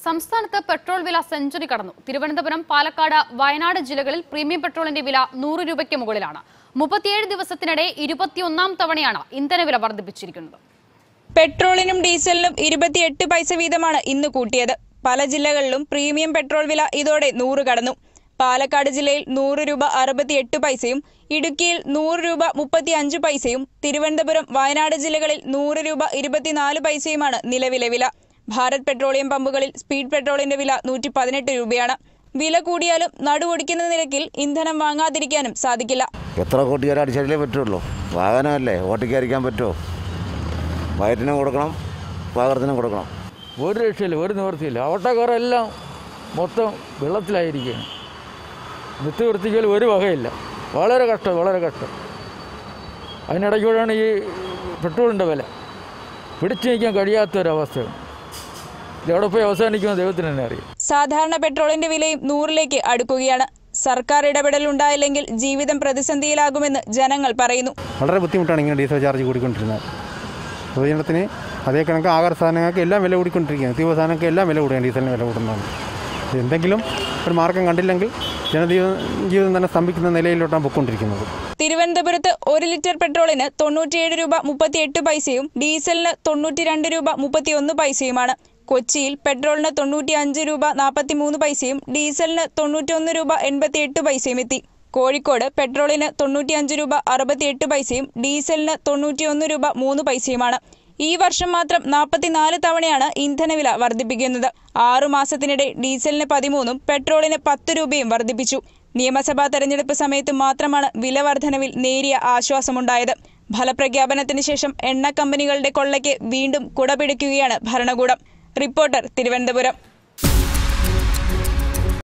സംസ്ഥാനത്ത് പെട്രോൾ വില സെഞ്ചുറി കടന്നു തിരുവനന്തപുരം പാലക്കാട് വയനാട് ജില്ലകളിൽ പ്രീമിയം പെട്രോളിന്റെ വില നൂറ് രൂപയ്ക്ക് മുകളിലാണ് മുപ്പത്തിയേഴ് ദിവസത്തിനിടെ ഇരുപത്തിയൊന്നാം തവണയാണ് ഇന്ധനവില വർദ്ധിപ്പിച്ചിരിക്കുന്നത് പെട്രോളിനും ഡീസലിനും ഇരുപത്തിയെട്ട് പൈസ വീതമാണ് ഇന്ന് കൂട്ടിയത് പല ജില്ലകളിലും പ്രീമിയം പെട്രോൾ വില ഇതോടെ നൂറ് കടന്നു പാലക്കാട് ജില്ലയിൽ നൂറ് രൂപ അറുപത്തിയെട്ട് പൈസയും ഇടുക്കിയിൽ നൂറ് രൂപ മുപ്പത്തി അഞ്ച് പൈസയും തിരുവനന്തപുരം വയനാട് ജില്ലകളിൽ നൂറ് രൂപ ഇരുപത്തിനാല് പൈസയുമാണ് നിലവിലെ വില ഭാരത് പെട്രോളിയം പമ്പുകളിൽ സ്പീഡ് പെട്രോളിന്റെ വില നൂറ്റി പതിനെട്ട് രൂപയാണ് വില കൂടിയാലും നടുവൊടിക്കുന്ന നിരക്കിൽ ഇന്ധനം വാങ്ങാതിരിക്കാനും സാധിക്കില്ല എത്ര കൂട്ടുകാരെ അടിച്ചാലേ പറ്റുള്ളൂ വാഹനമല്ലേ ഓട്ടിക്കാതിരിക്കാൻ പറ്റുമോ വയറ്റിനും കൊടുക്കണം പാകത്തിനും കൊടുക്കണം ഒരു രക്ഷയില്ല ഒരു നിവൃത്തിയില്ല ഓട്ടോക്കാരെല്ലാം മൊത്തം വെള്ളത്തിലായിരിക്കുകയാണ് നിത്യവൃത്തിക്കൽ ഒരു വകയില്ല വളരെ കഷ്ടം വളരെ കഷ്ടം അതിനിടയ്ക്കൂടെയാണ് ഈ പെട്രോളിൻ്റെ വില പിടിച്ചു നിൽക്കാൻ കഴിയാത്തൊരവസ്ഥയാണ് ഇതെവിടെ പോയി അവസാനിക്കുമെന്ന് ദൈവത്തിന് തന്നെ അറിയാം സാധാരണ പെട്രോളിന്റെ വിലയും നൂറിലേക്ക് അടുക്കുകയാണ് സർക്കാർ ഇടപെടൽ ഉണ്ടായില്ലെങ്കിൽ ജീവിതം പ്രതിസന്ധിയിലാകുമെന്ന് ജനങ്ങൾ പറയുന്നു വളരെ ബുദ്ധിമുട്ടാണ് ഇങ്ങനെ ഡീസൽ ചാർജ് കൂടിക്കൊണ്ടിരുന്നത് പൊതുജനത്തിന് അതേ കണക്ക് ആഹാര സാധനങ്ങൾക്ക് എല്ലാം വില കൂടിക്കൊണ്ടിരിക്കുകയാണ് തീവ്ര സാധനങ്ങൾക്ക് എല്ലാം വില കൂടുകയാണ് ഡീസലിന് വില കൂടുന്നതാണ് എന്തെങ്കിലും ഒരു മാർഗം കണ്ടില്ലെങ്കിൽ ജനജീവിതം ജീവിതം തന്നെ സ്തംഭിക്കുന്ന നിലയിലോട്ടാണ് പൊയ്ക്കൊണ്ടിരിക്കുന്നത് തിരുവനന്തപുരത്ത് ഒരു ലിറ്റർ പെട്രോളിന് തൊണ്ണൂറ്റിയേഴ് രൂപ മുപ്പത്തിയെട്ട് പൈസയും ഡീസലിന് തൊണ്ണൂറ്റി രണ്ട് രൂപ മുപ്പത്തിയൊന്ന് പൈസയുമാണ് കൊച്ചിയിൽ പെട്രോളിന് തൊണ്ണൂറ്റി അഞ്ച് രൂപ നാൽപ്പത്തി മൂന്ന് പൈസയും ഡീസലിന് തൊണ്ണൂറ്റൊന്ന് രൂപ എൺപത്തിയെട്ട് പൈസയും എത്തി കോഴിക്കോട് പെട്രോളിന് തൊണ്ണൂറ്റിയഞ്ച് രൂപ അറുപത്തിയെട്ട് പൈസയും ഡീസലിന് തൊണ്ണൂറ്റിയൊന്ന് രൂപ മൂന്ന് പൈസയുമാണ് ഈ വർഷം മാത്രം നാൽപ്പത്തിനാല് തവണയാണ് ഇന്ധനവില വർദ്ധിപ്പിക്കുന്നത് ആറു മാസത്തിനിടെ ഡീസലിന് പതിമൂന്നും പെട്രോളിന് പത്ത് രൂപയും വർദ്ധിപ്പിച്ചു നിയമസഭാ തെരഞ്ഞെടുപ്പ് സമയത്ത് മാത്രമാണ് വില വർധനവിൽ നേരിയ ആശ്വാസമുണ്ടായത് ഫലപ്രഖ്യാപനത്തിന് ശേഷം എണ്ണ കമ്പനികളുടെ കൊള്ളയ്ക്ക് വീണ്ടും കുടപിടിക്കുകയാണ് ഭരണകൂടം റിപ്പോർട്ടർ തിരുവനന്തപുരം